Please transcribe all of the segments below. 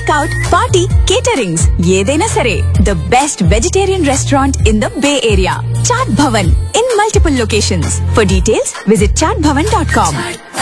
Takeout party caterings ఏదైనా సరే the best vegetarian restaurant in the bay area Chaat Bhavan in multiple locations for details visit Chaat Bhavan dot com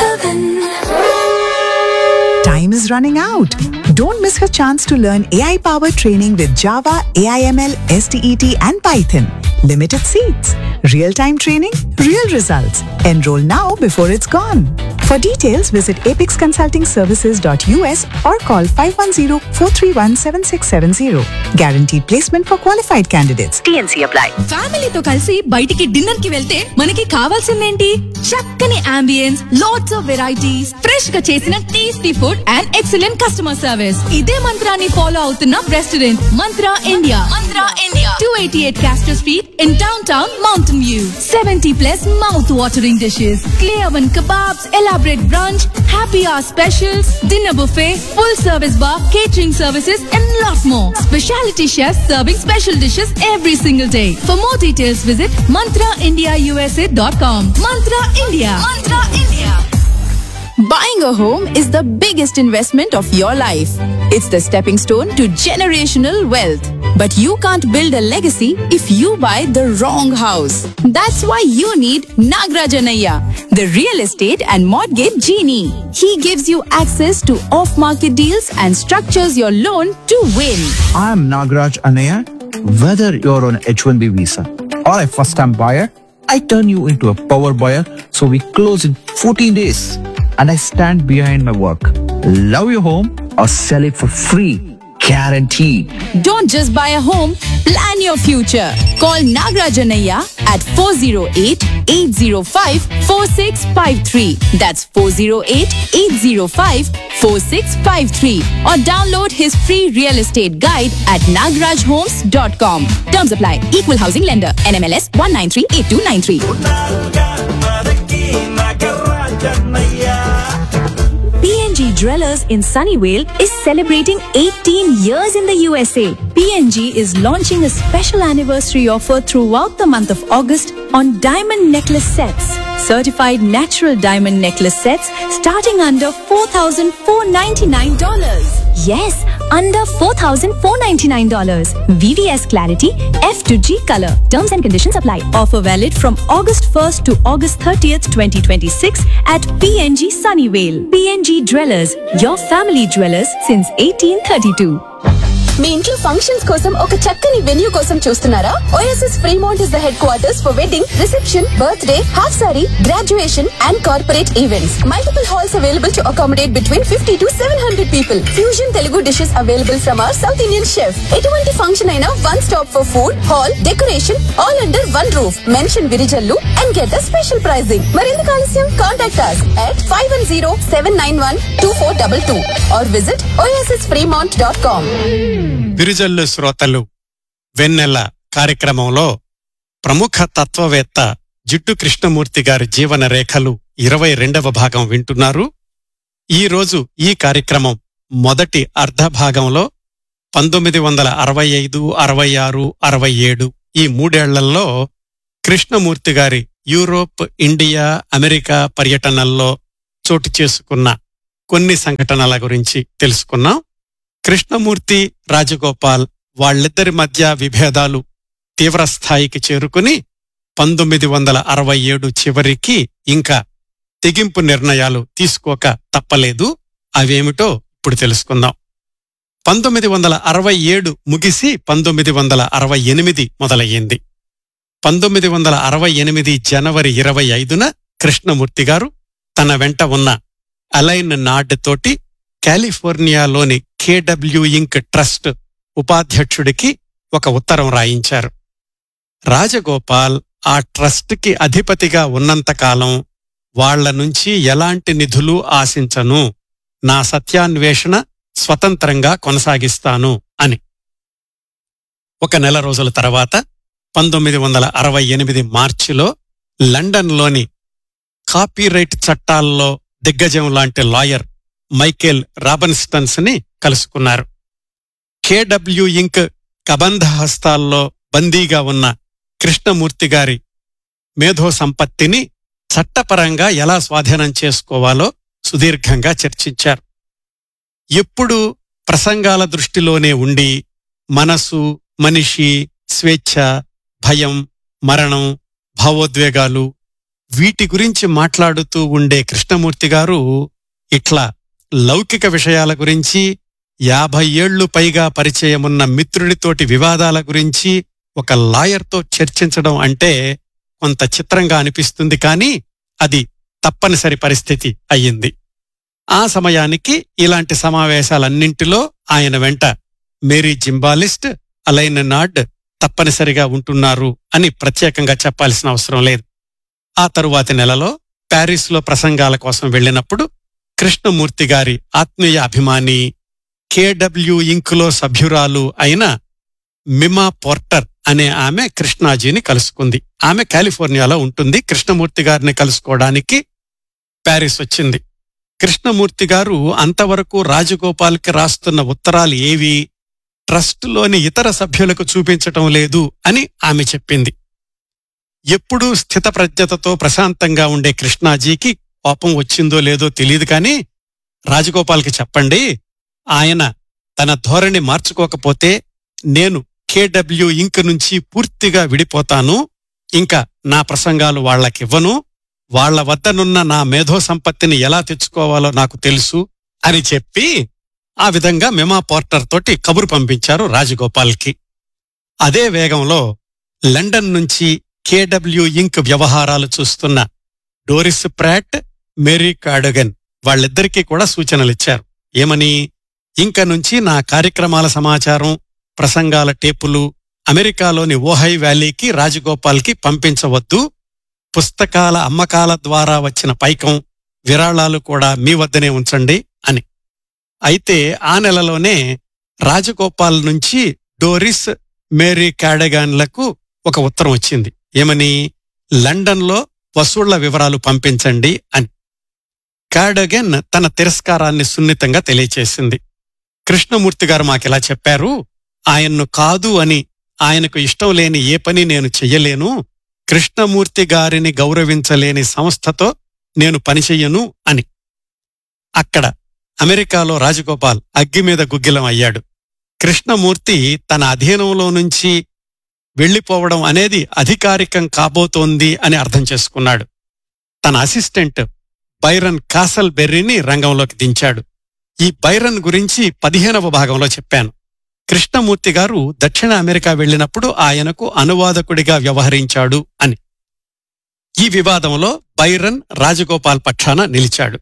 Time is running out. Don't miss your chance to learn AI powered training with Java, AIML, STET, and Python. Limited seats. Real time training, real results. Enroll now before it's gone. For details, visit apexconsultingservices.us or call 510 431 7670. Guaranteed placement for qualified candidates. TNC apply. ఫ్యామిలీతో కలిసి బయటికి dinner కి వెళ్తే మనకి కావాల్సిందేంటి చక్కని ambience lots of varieties fresh గా చేసిన tasty food and excellent customer service ఇదే మంత్రాన్ని ఫాలో అవుతున్న restaurant Mantra India Mantra India two eighty eight Castro street in downtown Mountain View seventy plus mouth watering dishes clear one kebabs, elaborate brunch, happy hour specials, dinner buffet, full service bar, catering services, and lot more. Specialty chefs serving special dishes every single day. For more details, visit mantraindiausa.com. Mantra India. Mantra India. Buying a home is the biggest investment of your life. It's the stepping stone to generational wealth. But you can't build a legacy if you buy the wrong house. That's why you need Nagrajanaya, the real estate and mortgage genie. He gives you access to off-market deals and structures your loan to win. I'm Nagraj Anaya. Whether you're on H1B visa or a first time buyer, I turn you into a power buyer so we close in 14 days. And I stand behind my work. Love your home or sell it for free. Guaranteed. Don't just buy a home, plan your future. Call Nagrajanaya at 408-805-4653. That's 408-805-4653. Or download his free real estate guide at nagrajhomes.com. Terms apply. Equal housing lender. NMLS 1938293. PNG Dwellers in Sunnyvale is celebrating 18 years in the USA. PNG is launching a special anniversary offer throughout the month of August on diamond necklace sets. Certified natural diamond necklace sets starting under $4,499. Yes, under $4,499. VVS Clarity F to G color. Terms and conditions apply. Offer valid from August 1st to August 30th, 2026 at PNG Sunnyvale. PNG Dwellers, your family dwellers since 1832. మీ ఇంట్లో functions కోసం ఒక చక్కని venue కోసం చూస్తున్నారా OSS Fremont is the headquarters for wedding reception birthday half saree graduation and corporate events multiple halls available to accommodate between fifty to seven hundred people fusion Telugu dishes available from our South Indian chef ఎటువంటి function అయినా one stop for food hall decoration all under one roof mention Virijallu and get the special pricing మరెందుకు ఆలస్యం contact us at five one zero seven nine one two four double two or visit OSS Fremont dot com Birujallu శ్రోతలు వెన్నెల కార్యక్రమంలో ప్రముఖ తత్వవేత్త జిట్టు కృష్ణమూర్తి గారి జీవన రేఖలు ఇరవై రెండవ భాగం వింటున్నారు ఈ రోజు ఈ కార్యక్రమం మొదటి అర్ధ భాగంలో పంతొమ్మిది వందల అరవై ఐదు అరవై ఆరు అరవై ఏడు ఈ మూడేళ్లలో కృష్ణమూర్తి గారి యూరోప్ ఇండియా అమెరికా పర్యటనల్లో చోటు చేసుకున్న కొన్ని సంఘటనల గురించి తెలుసుకున్నాం కృష్ణమూర్తి రాజగోపాల్ వాళ్ళిద్దరి మధ్య విభేదాలు తీవ్రస్థాయికి చేరుకుని పంతొమ్మిది వందల అరవై ఏడు చివరికి ఇంకా తెగింపు నిర్ణయాలు తీసుకోక తప్పలేదు అవేమిటో ఇప్పుడు తెలుసుకుందాం పంతొమ్మిది వందల అరవై ఏడు ముగిసి పంతొమ్మిది వందల అరవై ఎనిమిది మొదలయ్యింది పంతొమ్మిది వందల అరవై ఎనిమిది జనవరి ఇరవై ఐదున కృష్ణమూర్తి గారు తన వెంట ఉన్న అలైన్ నాడ్ తోటి కాలిఫోర్నియాలోని కేడబ్ల్యూ ఇంక్ ట్రస్ట్ ఉపాధ్యక్షుడికి ఒక ఉత్తరం రాయించారు రాజగోపాల్ ఆ ట్రస్ట్కి అధిపతిగా ఉన్నంతకాలం వాళ్ల నుంచి ఎలాంటి నిధులు ఆశించను నా సత్యాన్వేషణ స్వతంత్రంగా కొనసాగిస్తాను అని ఒక నెల రోజుల తర్వాత పంతొమ్మిది వందల అరవై ఎనిమిది మార్చిలో లండన్లోని కాపీరైట్ చట్టాల్లో దిగ్గజం లాంటి లాయర్ మైకేల్ రాబన్స్టన్స్ ని కలుసుకున్నారు కేడబ్ల్యూ ఇంక్ కబంధ హస్తాల్లో బందీగా ఉన్న కృష్ణమూర్తి గారి మేధో సంపత్తిని చట్టపరంగా ఎలా స్వాధీనం చేసుకోవాలో సుదీర్ఘంగా చర్చించారు ఎప్పుడు ప్రసంగాల దృష్టిలోనే ఉండి మనసు మనిషి స్వేచ్ఛ భయం మరణం భావోద్వేగాలు వీటి గురించి మాట్లాడుతూ ఉండే కృష్ణమూర్తి గారు ఇట్లా లౌకిక విషయాల గురించి యాభై ఏళ్లు పైగా పరిచయమున్న మిత్రుడితోటి వివాదాల గురించి ఒక లాయర్తో చర్చించడం అంటే కొంత చిత్రంగా అనిపిస్తుంది కానీ అది తప్పనిసరి పరిస్థితి అయ్యింది ఆ సమయానికి ఇలాంటి సమావేశాలన్నింటిలో ఆయన వెంట మేరీ జింబాలిస్ట్ అలైన్ నాడ్ తప్పనిసరిగా ఉంటున్నారు అని ప్రత్యేకంగా చెప్పాల్సిన అవసరం లేదు ఆ తరువాతి నెలలో ప్యారిస్లో ప్రసంగాల కోసం వెళ్ళినప్పుడు కృష్ణమూర్తి గారి ఆత్మీయ అభిమాని కేడబ్ల్యూ ఇంక్లో సభ్యురాలు అయిన మిమా పోర్టర్ అనే ఆమె కృష్ణాజీని కలుసుకుంది ఆమె కాలిఫోర్నియాలో ఉంటుంది కృష్ణమూర్తి గారిని కలుసుకోవడానికి ప్యారిస్ వచ్చింది కృష్ణమూర్తి గారు అంతవరకు రాజగోపాల్కి రాస్తున్న ఉత్తరాలు ఏవి ట్రస్టులోని ఇతర సభ్యులకు చూపించటం లేదు అని ఆమె చెప్పింది ఎప్పుడూ స్థితప్రజ్ఞతతో ప్రశాంతంగా ఉండే కృష్ణాజీకి కోపం వచ్చిందో లేదో తెలియదు కానీ రాజగోపాల్కి చెప్పండి ఆయన తన ధోరణి మార్చుకోకపోతే నేను కేడబ్ల్యూ ఇంక్ నుంచి పూర్తిగా విడిపోతాను ఇంకా నా ప్రసంగాలు వాళ్ళకివ్వను వాళ్ల వద్దనున్న నా మేధో సంపత్తిని ఎలా తెచ్చుకోవాలో నాకు తెలుసు అని చెప్పి ఆ విధంగా మెమా పోర్టర్ తోటి కబురు పంపించారు రాజగోపాల్కి అదే వేగంలో లండన్ నుంచి కేడబ్ల్యూ ఇంక్ వ్యవహారాలు చూస్తున్న డోరిస్ ప్రాట్ మేరీ కాడగన్ వాళ్ళిద్దరికీ కూడా సూచనలిచ్చారు ఏమని ఇంక నుంచి నా కార్యక్రమాల సమాచారం ప్రసంగాల టేపులు అమెరికాలోని ఓహై వ్యాలీకి రాజగోపాల్కి పంపించవద్దు పుస్తకాల అమ్మకాల ద్వారా వచ్చిన పైకం విరాళాలు కూడా మీ వద్దనే ఉంచండి అని అయితే ఆ నెలలోనే రాజగోపాల్ నుంచి డోరిస్ మేరీ క్యాడగాన్లకు ఒక ఉత్తరం వచ్చింది ఏమని లండన్లో వసూళ్ల వివరాలు పంపించండి అని క్యాడగన్ తన తిరస్కారాన్ని సున్నితంగా తెలియచేసింది కృష్ణమూర్తి గారు మాకిలా చెప్పారు ఆయన్ను కాదు అని ఆయనకు ఇష్టం లేని ఏ పని నేను చెయ్యలేను కృష్ణమూర్తి గారిని గౌరవించలేని సంస్థతో నేను పనిచెయ్యను అని అక్కడ అమెరికాలో రాజగోపాల్ అగ్గి మీద గుగ్గిలం అయ్యాడు కృష్ణమూర్తి తన అధీనంలో నుంచి వెళ్లిపోవడం అనేది అధికారికం కాబోతోంది అని అర్థం చేసుకున్నాడు తన అసిస్టెంట్ బైరన్ కాసల్ బెర్రీని రంగంలోకి దించాడు ఈ బైరన్ గురించి పదిహేనవ భాగంలో చెప్పాను కృష్ణమూర్తి గారు దక్షిణ అమెరికా వెళ్ళినప్పుడు ఆయనకు అనువాదకుడిగా వ్యవహరించాడు అని ఈ వివాదంలో బైరన్ రాజగోపాల్ పక్షాన నిలిచాడు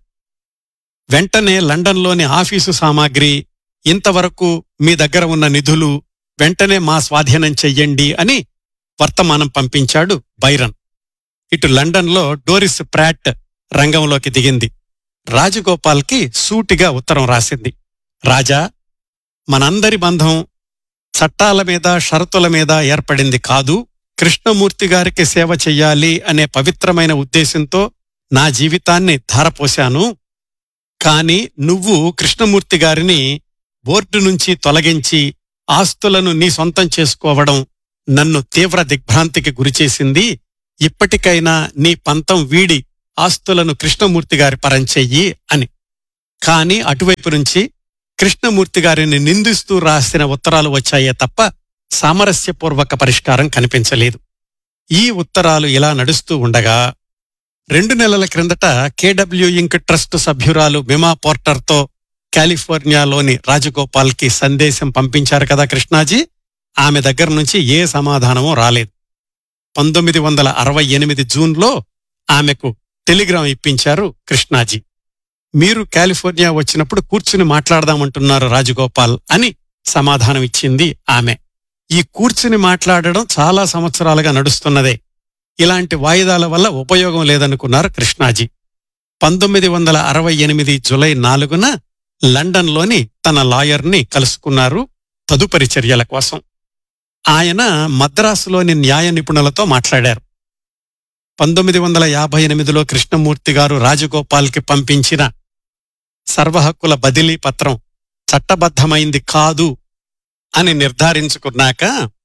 వెంటనే లండన్లోని ఆఫీసు సామాగ్రి ఇంతవరకు మీ దగ్గర ఉన్న నిధులు వెంటనే మా స్వాధీనం చెయ్యండి అని వర్తమానం పంపించాడు బైరన్ ఇటు లండన్లో డోరిస్ ప్రాట్ రంగంలోకి దిగింది రాజగోపాల్కి సూటిగా ఉత్తరం రాసింది రాజా మనందరి బంధం చట్టాల మీద షరతుల మీద ఏర్పడింది కాదు కృష్ణమూర్తి గారికి సేవ చెయ్యాలి అనే పవిత్రమైన ఉద్దేశంతో నా జీవితాన్ని ధారపోశాను కాని నువ్వు కృష్ణమూర్తి గారిని బోర్డు నుంచి తొలగించి ఆస్తులను నీ సొంతం చేసుకోవడం నన్ను తీవ్ర దిగ్భ్రాంతికి గురిచేసింది ఇప్పటికైనా నీ పంతం వీడి ఆస్తులను కృష్ణమూర్తి గారి పరం చెయ్యి అని కాని అటువైపు నుంచి కృష్ణమూర్తి గారిని నిందిస్తూ రాసిన ఉత్తరాలు వచ్చాయే తప్ప సామరస్యపూర్వక పరిష్కారం కనిపించలేదు ఈ ఉత్తరాలు ఇలా నడుస్తూ ఉండగా రెండు నెలల క్రిందట కేడబ్ల్యూ ఇంక్ ట్రస్ట్ సభ్యురాలు మిమా పోర్టర్తో కాలిఫోర్నియాలోని రాజగోపాల్కి సందేశం పంపించారు కదా కృష్ణాజీ ఆమె దగ్గర నుంచి ఏ సమాధానమూ రాలేదు పంతొమ్మిది వందల అరవై ఎనిమిది జూన్లో ఆమెకు టెలిగ్రామ్ ఇప్పించారు కృష్ణాజీ మీరు కాలిఫోర్నియా వచ్చినప్పుడు కూర్చుని మాట్లాడదామంటున్నారు రాజగోపాల్ అని సమాధానం ఇచ్చింది ఆమె ఈ కూర్చుని మాట్లాడడం చాలా సంవత్సరాలుగా నడుస్తున్నదే ఇలాంటి వాయిదాల వల్ల ఉపయోగం లేదనుకున్నారు కృష్ణాజీ పంతొమ్మిది వందల అరవై ఎనిమిది జులై నాలుగున లండన్లోని తన లాయర్ని కలుసుకున్నారు తదుపరి చర్యల కోసం ఆయన మద్రాసులోని న్యాయ నిపుణులతో మాట్లాడారు పంతొమ్మిది వందల యాభై ఎనిమిదిలో కృష్ణమూర్తి గారు రాజగోపాల్కి పంపించిన సర్వహక్కుల బదిలీ పత్రం చట్టబద్ధమైంది కాదు అని నిర్ధారించుకున్నాక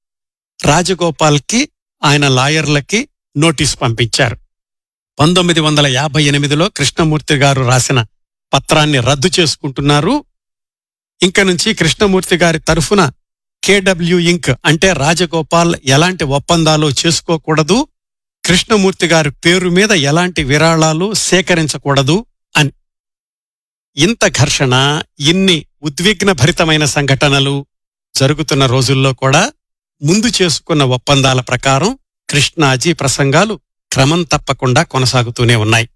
రాజగోపాల్కి ఆయన లాయర్లకి నోటీస్ పంపించారు పంతొమ్మిది వందల యాభై ఎనిమిదిలో కృష్ణమూర్తి గారు రాసిన పత్రాన్ని రద్దు చేసుకుంటున్నారు ఇంక నుంచి కృష్ణమూర్తి గారి తరఫున కేడబ్ల్యూ ఇంక్ అంటే రాజగోపాల్ ఎలాంటి ఒప్పందాలు చేసుకోకూడదు కృష్ణమూర్తి గారి పేరు మీద ఎలాంటి విరాళాలు సేకరించకూడదు అని ఇంత ఘర్షణ ఇన్ని ఉద్విగ్న భరితమైన సంఘటనలు జరుగుతున్న రోజుల్లో కూడా ముందు చేసుకున్న ఒప్పందాల ప్రకారం కృష్ణాజీ ప్రసంగాలు క్రమం తప్పకుండా కొనసాగుతూనే ఉన్నాయి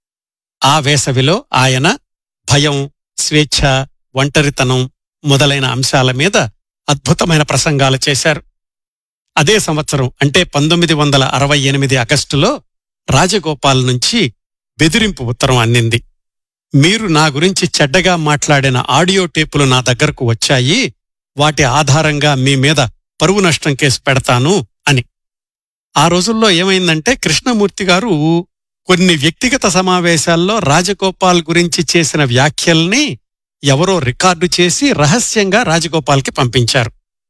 ఆ వేసవిలో ఆయన భయం స్వేచ్ఛ ఒంటరితనం మొదలైన అంశాల మీద అద్భుతమైన ప్రసంగాలు చేశారు అదే సంవత్సరం అంటే పంతొమ్మిది వందల అరవై ఎనిమిది ఆగస్టులో రాజగోపాల్ నుంచి బెదిరింపు ఉత్తరం అందింది మీరు నా గురించి చెడ్డగా మాట్లాడిన ఆడియో టేపులు నా దగ్గరకు వచ్చాయి వాటి ఆధారంగా మీ మీద పరువు నష్టం కేసు పెడతాను అని ఆ రోజుల్లో ఏమైందంటే కృష్ణమూర్తి గారు కొన్ని వ్యక్తిగత సమావేశాల్లో రాజగోపాల్ గురించి చేసిన వ్యాఖ్యల్ని ఎవరో రికార్డు చేసి రహస్యంగా రాజగోపాల్కి పంపించారు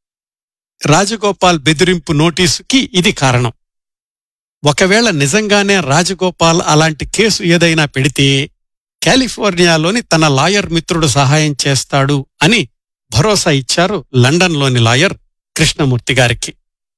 రాజగోపాల్ బెదిరింపు నోటీసుకి ఇది కారణం ఒకవేళ నిజంగానే రాజగోపాల్ అలాంటి కేసు ఏదైనా పెడితే కాలిఫోర్నియాలోని తన లాయర్ మిత్రుడు సహాయం చేస్తాడు అని భరోసా ఇచ్చారు లండన్లోని లాయర్ కృష్ణమూర్తి గారికి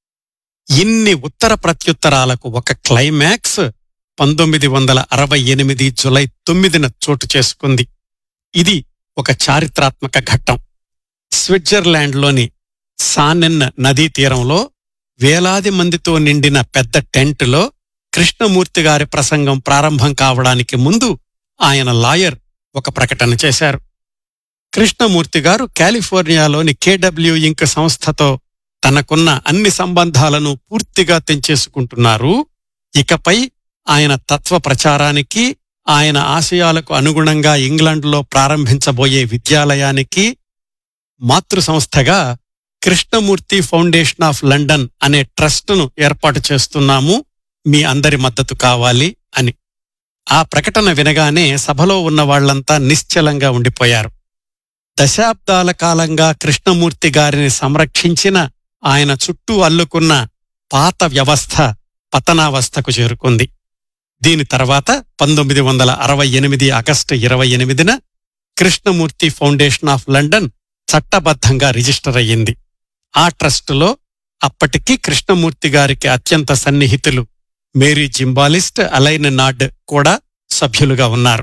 ఇన్ని ఉత్తర ప్రత్యుత్తరాలకు ఒక క్లైమాక్స్ పంతొమ్మిది వందల అరవై ఎనిమిది జులై తొమ్మిదిన చోటు చేసుకుంది ఇది ఒక చారిత్రాత్మక ఘట్టం స్విట్జర్లాండ్లోని సానెన్ నదీ తీరంలో వేలాది మందితో నిండిన పెద్ద టెంటులో కృష్ణమూర్తి గారి ప్రసంగం ప్రారంభం కావడానికి ముందు ఆయన లాయర్ ఒక ప్రకటన చేశారు కృష్ణమూర్తి గారు కాలిఫోర్నియాలోని కేడబ్ల్యూ ఇంక్ సంస్థతో తనకున్న అన్ని సంబంధాలను పూర్తిగా తెంచేసుకుంటున్నారు ఇకపై ఆయన తత్వ ప్రచారానికి ఆయన ఆశయాలకు అనుగుణంగా ఇంగ్లండ్లో ప్రారంభించబోయే విద్యాలయానికి మాతృ సంస్థగా కృష్ణమూర్తి ఫౌండేషన్ ఆఫ్ లండన్ అనే ట్రస్టును ఏర్పాటు చేస్తున్నాము మీ అందరి మద్దతు కావాలి అని ఆ ప్రకటన వినగానే సభలో ఉన్న వాళ్లంతా నిశ్చలంగా ఉండిపోయారు దశాబ్దాల కాలంగా కృష్ణమూర్తి గారిని సంరక్షించిన ఆయన చుట్టూ అల్లుకున్న పాత వ్యవస్థ పతనావస్థకు చేరుకుంది దీని తర్వాత పంతొమ్మిది వందల అరవై ఎనిమిది ఆగస్టు ఇరవై ఎనిమిదిన కృష్ణమూర్తి ఫౌండేషన్ ఆఫ్ లండన్ చట్టబద్ధంగా రిజిస్టర్ అయ్యింది ఆ ట్రస్టులో అప్పటికి కృష్ణమూర్తి గారికి అత్యంత సన్నిహితులు మేరీ జింబాలిస్ట్ అలైన్ నాడ్ కూడా సభ్యులుగా ఉన్నారు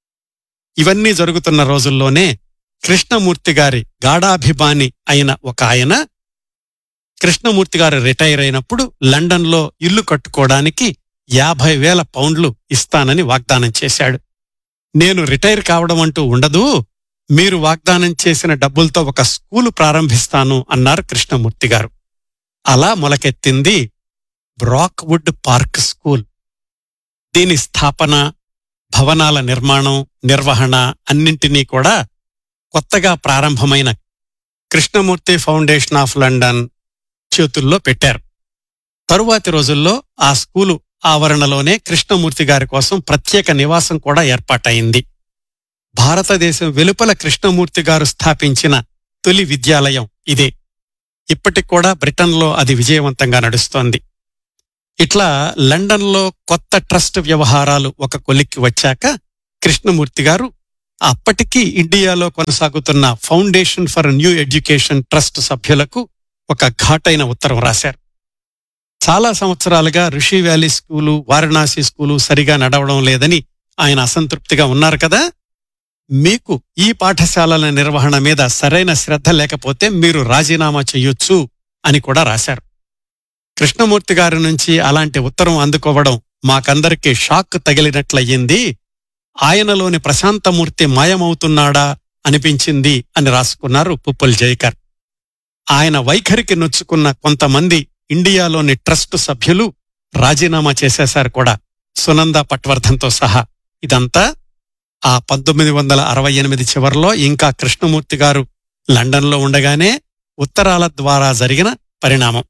ఇవన్నీ జరుగుతున్న రోజుల్లోనే కృష్ణమూర్తి గారి గాఢాభిమాని అయిన ఒక ఆయన కృష్ణమూర్తి గారు రిటైర్ అయినప్పుడు లండన్లో ఇల్లు కట్టుకోవడానికి యాభై వేల పౌండ్లు ఇస్తానని వాగ్దానం చేశాడు నేను రిటైర్ కావడం అంటూ ఉండదు మీరు వాగ్దానం చేసిన డబ్బులతో ఒక స్కూలు ప్రారంభిస్తాను అన్నారు కృష్ణమూర్తి గారు అలా మొలకెత్తింది బ్రాక్వుడ్ పార్క్ స్కూల్ దీని స్థాపన భవనాల నిర్మాణం నిర్వహణ అన్నింటినీ కూడా కొత్తగా ప్రారంభమైన కృష్ణమూర్తి ఫౌండేషన్ ఆఫ్ లండన్ చేతుల్లో పెట్టారు తరువాతి రోజుల్లో ఆ స్కూలు ఆవరణలోనే కృష్ణమూర్తి గారి కోసం ప్రత్యేక నివాసం కూడా ఏర్పాటయింది భారతదేశం వెలుపల కృష్ణమూర్తి గారు స్థాపించిన తొలి విద్యాలయం ఇదే ఇప్పటికి కూడా బ్రిటన్లో అది విజయవంతంగా నడుస్తోంది ఇట్లా లండన్లో కొత్త ట్రస్ట్ వ్యవహారాలు ఒక కొలిక్కి వచ్చాక కృష్ణమూర్తి గారు అప్పటికీ ఇండియాలో కొనసాగుతున్న foundation for new education trust సభ్యులకు ఒక ఘాటైన ఉత్తరం రాశారు చాలా సంవత్సరాలుగా ఋషి వ్యాలీ స్కూలు వారణాసి స్కూలు సరిగా నడవడం లేదని ఆయన అసంతృప్తిగా ఉన్నారు కదా మీకు ఈ పాఠశాలల నిర్వహణ మీద సరైన శ్రద్ధ లేకపోతే మీరు రాజీనామా చెయ్యొచ్చు అని కూడా రాశారు కృష్ణమూర్తి గారి నుంచి అలాంటి ఉత్తరం అందుకోవడం మాకందరికీ షాక్ తగిలినట్లయింది ఆయనలోని ప్రశాంతమూర్తి మాయమవుతున్నాడా అనిపించింది అని రాసుకున్నారు పుప్పుల్ జైకర్ ఆయన వైఖరికి నొచ్చుకున్న కొంతమంది ఇండియాలోని ట్రస్ట్ సభ్యులు రాజీనామా చేసేశారు కూడా సునంద పట్వర్ధన్తో సహా ఇదంతా ఆ పంతొమ్మిది వందల అరవై ఎనిమిది చివరిలో ఇంకా కృష్ణమూర్తి గారు లండన్లో ఉండగానే ఉత్తరాల ద్వారా జరిగిన పరిణామం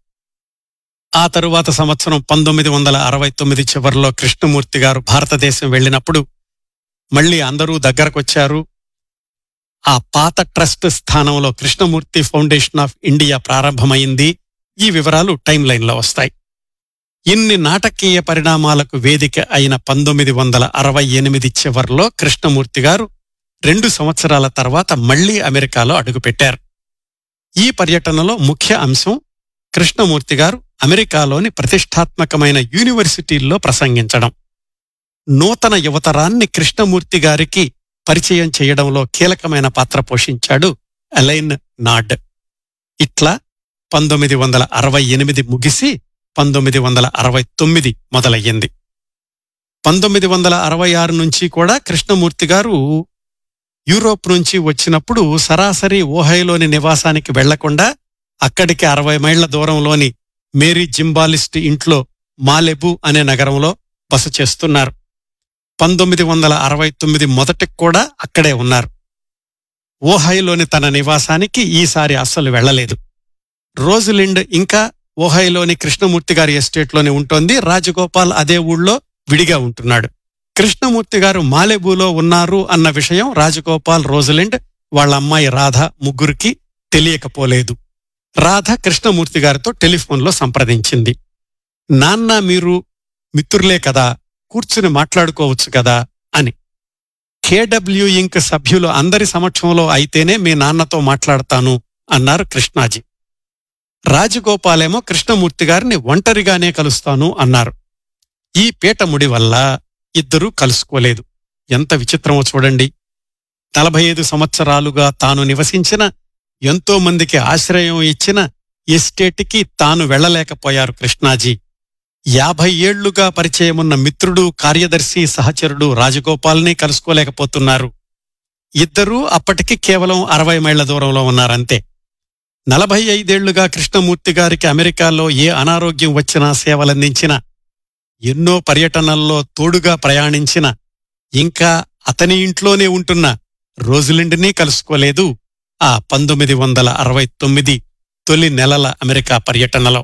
ఆ తరువాత సంవత్సరం పంతొమ్మిది వందల అరవై తొమ్మిది చివరిలో కృష్ణమూర్తి గారు భారతదేశం వెళ్ళినప్పుడు మళ్ళీ అందరూ దగ్గరకొచ్చారు ఆ పాత ట్రస్ట్ స్థానంలో కృష్ణమూర్తి ఫౌండేషన్ ఆఫ్ ఇండియా ప్రారంభమైంది ఈ వివరాలు టైం లైన్లో వస్తాయి ఇన్ని నాటకీయ పరిణామాలకు వేదిక అయిన పంతొమ్మిది వందల అరవై ఎనిమిది చివర్లో కృష్ణమూర్తి గారు రెండు సంవత్సరాల తర్వాత మళ్లీ అమెరికాలో అడుగుపెట్టారు ఈ పర్యటనలో ముఖ్య అంశం కృష్ణమూర్తి గారు అమెరికాలోని ప్రతిష్టాత్మకమైన యూనివర్సిటీల్లో ప్రసంగించడం నూతన యువతరాన్ని కృష్ణమూర్తి గారికి పరిచయం చేయడంలో కీలకమైన పాత్ర పోషించాడు అలైన్ నాడ్ ఇట్లా పంతొమ్మిది వందల అరవై ఎనిమిది ముగిసి పంతొమ్మిది వందల అరవై తొమ్మిది మొదలయ్యింది పంతొమ్మిది వందల అరవై ఆరు నుంచి కూడా కృష్ణమూర్తి గారు యూరోప్ నుంచి వచ్చినప్పుడు సరాసరి ఓహైలోని నివాసానికి వెళ్లకుండా అక్కడికి అరవై మైళ్ల దూరంలోని మేరీ జింబాలిస్ట్ ఇంట్లో మాలెబు అనే నగరంలో బస చేస్తున్నారు పంతొమ్మిది వందల అరవై తొమ్మిది మొదటికి కూడా అక్కడే ఉన్నారు ఓహైలోని తన నివాసానికి ఈసారి అస్సలు వెళ్లలేదు రోజులిండ్ ఇంకా ఓహైలోని కృష్ణమూర్తి గారి ఎస్టేట్లోనే ఉంటోంది రాజగోపాల్ అదే ఊళ్ళో విడిగా ఉంటున్నాడు కృష్ణమూర్తి గారు మాలెబూలో ఉన్నారు అన్న విషయం రాజగోపాల్ రోజలిండ్ వాళ్ళ అమ్మాయి రాధ ముగ్గురికి తెలియకపోలేదు రాధ కృష్ణమూర్తి గారితో టెలిఫోన్లో సంప్రదించింది నాన్న మీరు మిత్రులే కదా కూర్చుని మాట్లాడుకోవచ్చు కదా అని కేడబ్ల్యూ ఇంక్ సభ్యులు అందరి సమక్షంలో అయితేనే మీ నాన్నతో మాట్లాడతాను అన్నారు కృష్ణాజీ రాజగోపాలేమో కృష్ణమూర్తి గారిని ఒంటరిగానే కలుస్తాను అన్నారు ఈ పీటముడి వల్ల ఇద్దరూ కలుసుకోలేదు ఎంత విచిత్రమో చూడండి నలభై ఐదు సంవత్సరాలుగా తాను నివసించిన ఎంతో మందికి ఆశ్రయం ఇచ్చిన ఎస్టేట్కి తాను వెళ్లలేకపోయారు కృష్ణాజీ యాభై ఏళ్లుగా పరిచయమున్న మిత్రుడు కార్యదర్శి సహచరుడు రాజగోపాల్ని కలుసుకోలేకపోతున్నారు ఇద్దరూ అప్పటికి కేవలం అరవై మైళ్ల దూరంలో ఉన్నారంతే నలభై ఐదేళ్లుగా కృష్ణమూర్తి గారికి అమెరికాలో ఏ అనారోగ్యం వచ్చినా సేవలందించిన ఎన్నో పర్యటనల్లో తోడుగా ప్రయాణించిన ఇంకా అతని ఇంట్లోనే ఉంటున్న రోజులిండిని కలుసుకోలేదు ఆ పంతొమ్మిది వందల అరవై తొమ్మిది తొలి నెలల అమెరికా పర్యటనలో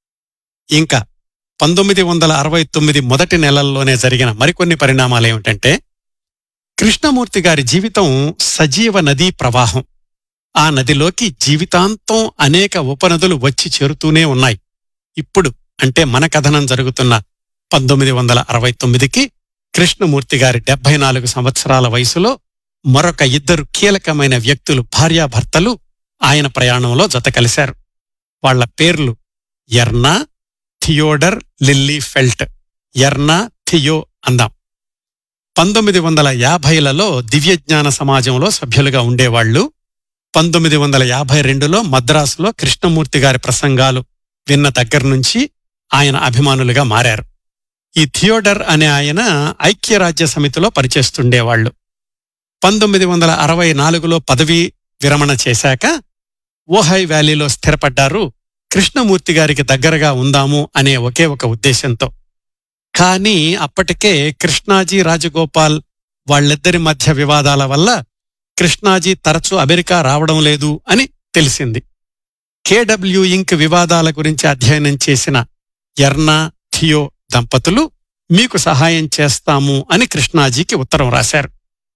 ఇంకా పంతొమ్మిది వందల అరవై తొమ్మిది మొదటి నెలల్లోనే జరిగిన మరికొన్ని పరిణామాలేమిటంటే కృష్ణమూర్తి గారి జీవితం సజీవ నదీ ప్రవాహం ఆ నదిలోకి జీవితాంతం అనేక ఉపనదులు వచ్చి చేరుతూనే ఉన్నాయి ఇప్పుడు అంటే మన కథనం జరుగుతున్న పంతొమ్మిది వందల అరవై తొమ్మిదికి కృష్ణమూర్తి గారి డెబ్బై నాలుగు సంవత్సరాల వయసులో మరొక ఇద్దరు కీలకమైన వ్యక్తులు భార్యాభర్తలు ఆయన ప్రయాణంలో జత కలిశారు వాళ్ల పేర్లు Erna Theodor Lilliefelt Erna Theo అందాం పంతొమ్మిది వందల యాభైలలో దివ్యజ్ఞాన సమాజంలో సభ్యులుగా ఉండేవాళ్లు పంతొమ్మిది వందల యాభై రెండులో మద్రాసులో కృష్ణమూర్తి గారి ప్రసంగాలు విన్న దగ్గర నుంచి ఆయన అభిమానులుగా మారారు ఈ థియోడర్ అనే ఆయన ఐక్యరాజ్య సమితిలో పనిచేస్తుండేవాళ్లు పంతొమ్మిది వందల అరవై నాలుగులో పదవీ విరమణ చేశాక ఓహై వ్యాలీలో స్థిరపడ్డారు కృష్ణమూర్తి గారికి దగ్గరగా ఉందాము అనే ఒకే ఒక ఉద్దేశంతో కానీ అప్పటికే కృష్ణాజీ రాజగోపాల్ వాళ్ళిద్దరి మధ్య వివాదాల వల్ల కృష్ణాజీ తరచూ అమెరికా రావడం లేదు అని తెలిసింది కేడబ్ల్యూ ఇంక్ వివాదాల గురించి అధ్యయనం చేసిన ఎర్నా థియో దంపతులు మీకు సహాయం చేస్తాము అని కృష్ణాజీకి ఉత్తరం రాశారు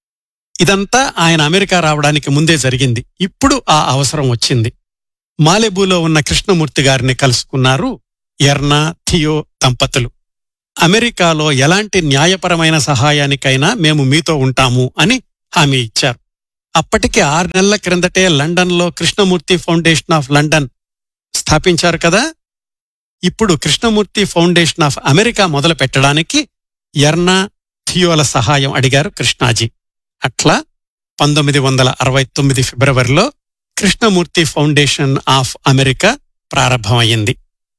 ఇదంతా ఆయన అమెరికా రావడానికి ముందే జరిగింది ఇప్పుడు ఆ అవసరం వచ్చింది మాలెబూలో ఉన్న కృష్ణమూర్తి గారిని కలుసుకున్నారు ఎర్నా థియో దంపతులు అమెరికాలో ఎలాంటి న్యాయపరమైన సహాయానికైనా మేము మీతో ఉంటాము అని హామీ ఇచ్చారు అప్పటికి ఆరు నెలల క్రిందటే లండన్లో కృష్ణమూర్తి ఫౌండేషన్ ఆఫ్ లండన్ స్థాపించారు కదా ఇప్పుడు కృష్ణమూర్తి ఫౌండేషన్ ఆఫ్ అమెరికా మొదలు పెట్టడానికి ఎర్నా థియోల సహాయం అడిగారు కృష్ణాజీ అట్లా పంతొమ్మిది వందల అరవై తొమ్మిది ఫిబ్రవరిలో కృష్ణమూర్తి ఫౌండేషన్ ఆఫ్ అమెరికా ప్రారంభమైంది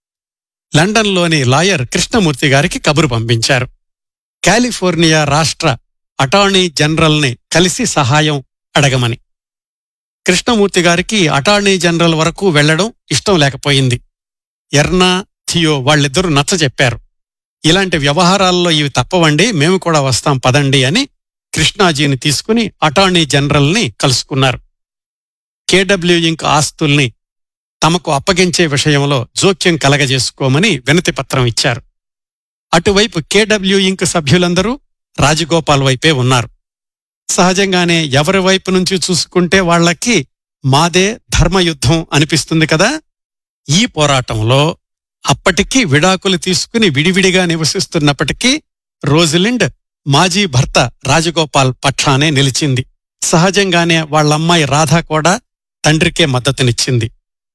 లండన్లోని లాయర్ కృష్ణమూర్తి గారికి కబురు పంపించారు కాలిఫోర్నియా రాష్ట్ర అటార్నీ జనరల్ని కలిసి సహాయం అడగమని కృష్ణమూర్తి గారికి అటార్నీ జనరల్ వరకు వెళ్లడం ఇష్టం లేకపోయింది ఎర్నా థియో వాళ్ళిద్దరూ నచ్చ చెప్పారు ఇలాంటి వ్యవహారాల్లో ఇవి తప్పవండి మేము కూడా వస్తాం పదండి అని కృష్ణాజీని తీసుకుని అటార్నీ జనరల్ని కలుసుకున్నారు కేడబ్ల్యూ ఇంక్ ఆస్తుల్ని తమకు అప్పగించే విషయంలో జోక్యం కలగజేసుకోమని వినతి పత్రం ఇచ్చారు అటువైపు కేడబ్ల్యూ ఇంక్ సభ్యులందరూ రాజగోపాల్ వైపే ఉన్నారు సహజంగానే ఎవరి వైపు నుంచి చూసుకుంటే వాళ్ళకి మాదే ధర్మయుద్ధం అనిపిస్తుంది కదా ఈ పోరాటంలో అప్పటికి విడాకులు తీసుకుని విడివిడిగా నివసిస్తున్నప్పటికీ రోజిలిండ్ మాజీ భర్త రాజగోపాల్ పక్షానే నిలిచింది సహజంగానే వాళ్ళమ్మాయి రాధ కూడా తండ్రికే మద్దతునిచ్చింది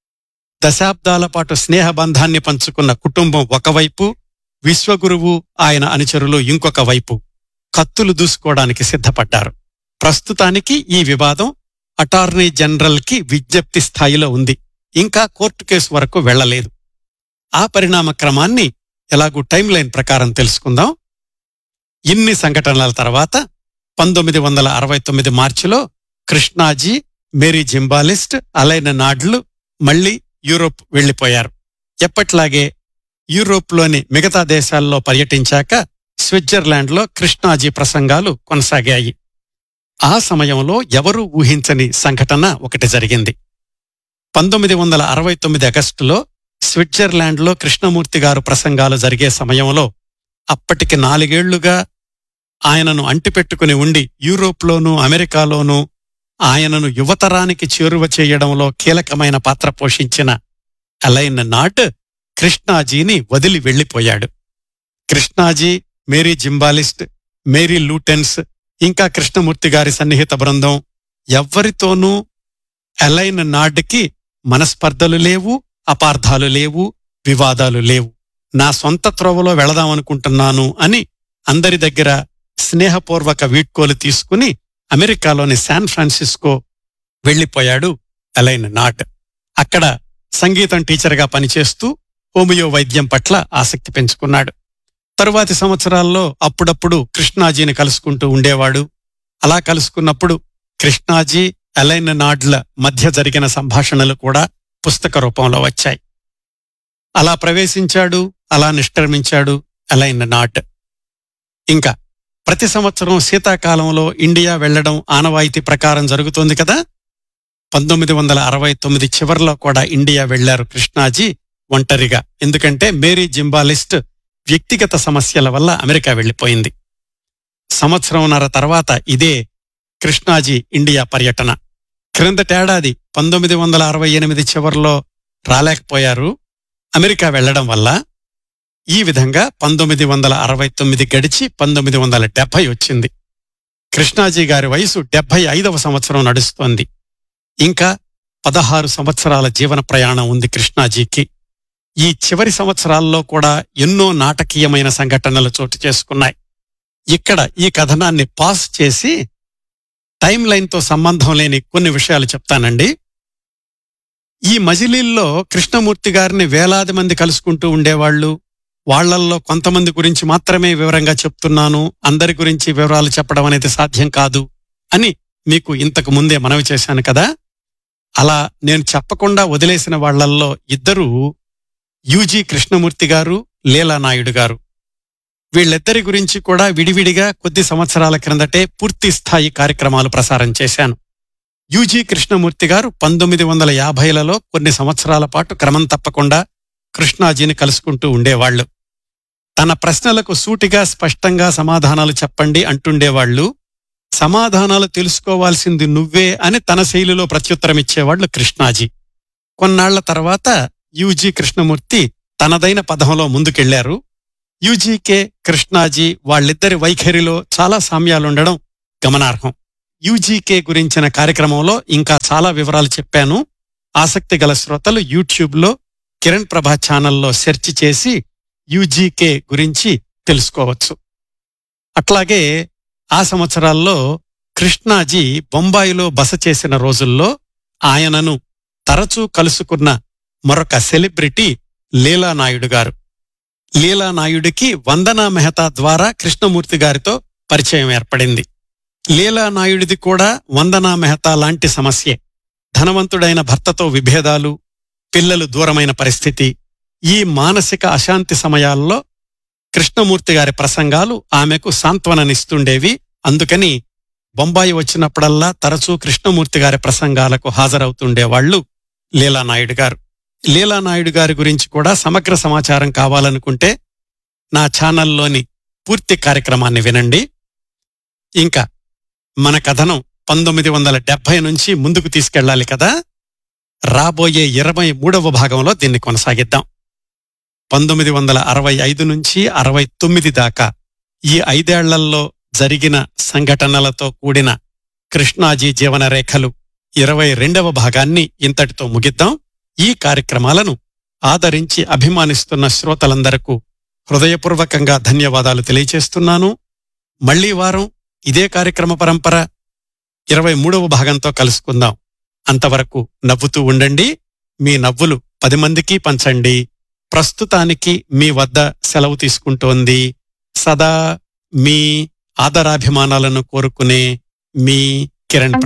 దశాబ్దాల పాటు స్నేహబంధాన్ని పంచుకున్న కుటుంబం ఒకవైపు విశ్వగురువు ఆయన అనుచరులు ఇంకొక వైపు కత్తులు దూసుకోవడానికి సిద్ధపడ్డారు ప్రస్తుతానికి ఈ వివాదం అటార్నీ జనరల్ కి విజ్ఞప్తి స్థాయిలో ఉంది ఇంకా కోర్టు కేసు వరకు వెళ్లలేదు ఆ పరిణామ క్రమాన్ని ఎలాగూ టైం లైన్ ప్రకారం తెలుసుకుందాం ఇన్ని సంఘటనల తర్వాత పంతొమ్మిది వందల అరవై తొమ్మిది మార్చిలో కృష్ణాజీ మేరీ జింబాలిస్ట్ అలైన నాడ్లు మళ్లీ యూరోప్ వెళ్లిపోయారు ఎప్పట్లాగే యూరోప్లోని మిగతా దేశాల్లో పర్యటించాక స్విట్జర్లాండ్లో కృష్ణాజీ ప్రసంగాలు కొనసాగాయి ఆ సమయంలో ఎవరూ ఊహించని సంఘటన ఒకటి జరిగింది పంతొమ్మిది వందల అరవై తొమ్మిది ఆగస్టులో స్విట్జర్లాండ్లో కృష్ణమూర్తి గారు ప్రసంగాలు జరిగే సమయంలో అప్పటికి నాలుగేళ్లుగా ఆయనను అంటిపెట్టుకుని ఉండి యూరోప్లోనూ అమెరికాలోనూ ఆయనను యువతరానికి చేరువ చేయడంలో కీలకమైన పాత్ర పోషించిన అలైన్ నాట్ కృష్ణాజీని వదిలి వెళ్లిపోయాడు Krishnaji Mary Zimbalist Mary Lutyens ఇంకా కృష్ణమూర్తి గారి సన్నిహిత బృందం ఎవ్వరితోనూ అలైన్ నాడ్కి మనస్పర్ధలు లేవు అపార్థాలు లేవు వివాదాలు లేవు నా సొంత త్రోవలో వెళదామనుకుంటున్నాను అని అందరి దగ్గర స్నేహపూర్వక వీడ్కోలు తీసుకుని అమెరికాలోని శాన్ ఫ్రాన్సిస్కో వెళ్లిపోయాడు అలైన్ నాట్ అక్కడ సంగీతం టీచర్గా పనిచేస్తూ హోమియో వైద్యం పట్ల ఆసక్తి పెంచుకున్నాడు తరువాతి సంవత్సరాల్లో అప్పుడప్పుడు కృష్ణాజీని కలుసుకుంటూ ఉండేవాడు అలా కలుసుకున్నప్పుడు కృష్ణాజీ అలైన్ నాడ్ల మధ్య జరిగిన సంభాషణలు కూడా పుస్తక రూపంలో వచ్చాయి అలా ప్రవేశించాడు అలా నిష్క్రమించాడు అలైన్ నాట్ ఇంకా ప్రతి సంవత్సరం శీతాకాలంలో ఇండియా వెళ్లడం ఆనవాయితీ ప్రకారం జరుగుతోంది కదా పంతొమ్మిది వందల అరవై తొమ్మిది చివర్లో కూడా ఇండియా వెళ్లారు కృష్ణాజీ ఒంటరిగా ఎందుకంటే మేరీ జింబాలిస్ట్ వ్యక్తిగత సమస్యల వల్ల అమెరికా వెళ్లిపోయింది సంవత్సరంన్నర తర్వాత ఇదే కృష్ణాజీ ఇండియా పర్యటన క్రిందటేడాది పంతొమ్మిది వందల అరవై ఎనిమిది చివర్లో రాలేకపోయారు అమెరికా వెళ్లడం వల్ల ఈ విధంగా పంతొమ్మిది వందల అరవై తొమ్మిది గడిచి పంతొమ్మిది వందల డెబ్బై వచ్చింది కృష్ణాజీ గారి వయసు డెబ్బై ఐదవ సంవత్సరం నడుస్తోంది ఇంకా పదహారు సంవత్సరాల జీవన ప్రయాణం ఉంది కృష్ణాజీకి ఈ చివరి సంవత్సరాల్లో కూడా ఎన్నో నాటకీయమైన సంఘటనలు చోటు చేసుకున్నాయి ఇక్కడ ఈ కథనాన్ని పాస్ చేసి టైం లైన్తో సంబంధం లేని కొన్ని విషయాలు చెప్తానండి ఈ మజిలీల్లో కృష్ణమూర్తి గారిని వేలాది మంది కలుసుకుంటూ ఉండేవాళ్లు వాళ్లల్లో కొంతమంది గురించి మాత్రమే వివరంగా చెప్తున్నాను అందరి గురించి వివరాలు చెప్పడం అనేది సాధ్యం కాదు అని మీకు ఇంతకు ముందే మనవి చేశాను కదా అలా నేను చెప్పకుండా వదిలేసిన వాళ్లల్లో ఇద్దరు యూజీ కృష్ణమూర్తి గారు లీలానాయుడు గారు వీళ్ళిద్దరి గురించి కూడా విడివిడిగా కొద్ది సంవత్సరాల క్రిందటే పూర్తి స్థాయి కార్యక్రమాలు ప్రసారం చేశాను యూజీ కృష్ణమూర్తి గారు పంతొమ్మిది వందల యాభైలలో కొన్ని సంవత్సరాల పాటు క్రమం తప్పకుండా కృష్ణాజీని కలుసుకుంటూ ఉండేవాళ్లు తన ప్రశ్నలకు సూటిగా స్పష్టంగా సమాధానాలు చెప్పండి అంటుండేవాళ్లు సమాధానాలు తెలుసుకోవాల్సింది నువ్వే అని తన శైలిలో ప్రత్యుత్తరమిచ్చేవాళ్లు కృష్ణాజీ కొన్నాళ్ల తర్వాత యూజీ కృష్ణమూర్తి తనదైన పదంలో ముందుకెళ్లారు యూజీకే కృష్ణాజీ వాళ్ళిద్దరి వైఖరిలో చాలా సామ్యాలుండడం గమనార్హం యూజీకే గురించిన కార్యక్రమంలో ఇంకా చాలా వివరాలు చెప్పాను ఆసక్తి గల శ్రోతలు యూట్యూబ్లో కిరణ్ ప్రభా ఛానల్లో సెర్చ్ చేసి యూజీకే గురించి తెలుసుకోవచ్చు అట్లాగే ఆ సంవత్సరాల్లో కృష్ణాజీ బొంబాయిలో బస చేసిన రోజుల్లో ఆయనను తరచూ కలుసుకున్న మరొక సెలబ్రిటీ లీలానాయుడు గారు లీలానాయుడికి వందనా మెహతా ద్వారా కృష్ణమూర్తి గారితో పరిచయం ఏర్పడింది లీలానాయుడిది కూడా వందనా మెహతా లాంటి సమస్యే ధనవంతుడైన భర్తతో విభేదాలు పిల్లలు దూరమైన పరిస్థితి ఈ మానసిక అశాంతి సమయాల్లో కృష్ణమూర్తి గారి ప్రసంగాలు ఆమెకు సాంత్వననిస్తుండేవి అందుకని బొంబాయి వచ్చినప్పుడల్లా తరచూ కృష్ణమూర్తి గారి ప్రసంగాలకు హాజరవుతుండేవాళ్లు లీలానాయుడు గారు లీలానాయుడు గారి గురించి కూడా సమగ్ర సమాచారం కావాలనుకుంటే నా ఛానల్లోని పూర్తి కార్యక్రమాన్ని వినండి ఇంకా మన కథనం పంతొమ్మిది వందల డెబ్బై నుంచి ముందుకు తీసుకెళ్ళాలి కదా రాబోయే ఇరవై మూడవ భాగంలో దీన్ని కొనసాగిద్దాం పంతొమ్మిది వందల అరవై ఐదు నుంచి అరవై తొమ్మిది దాకా ఈ ఐదేళ్లలో జరిగిన సంఘటనలతో కూడిన కృష్ణాజీ జీవన రేఖలు ఇరవై రెండవ భాగాన్ని ఇంతటితో ముగిద్దాం ఈ కార్యక్రమాలను ఆదరించి అభిమానిస్తున్న శ్రోతలందరకు హృదయపూర్వకంగా ధన్యవాదాలు తెలియచేస్తున్నాను మళ్లీ వారం ఇదే కార్యక్రమ పరంపర ఇరవై మూడవ భాగంతో కలుసుకుందాం అంతవరకు నవ్వుతూ ఉండండి మీ నవ్వులు పది మందికి పంచండి ప్రస్తుతానికి మీ వద్ద సెలవు తీసుకుంటోంది సదా మీ ఆదరాభిమానాలను కోరుకునే మీ కిరణ్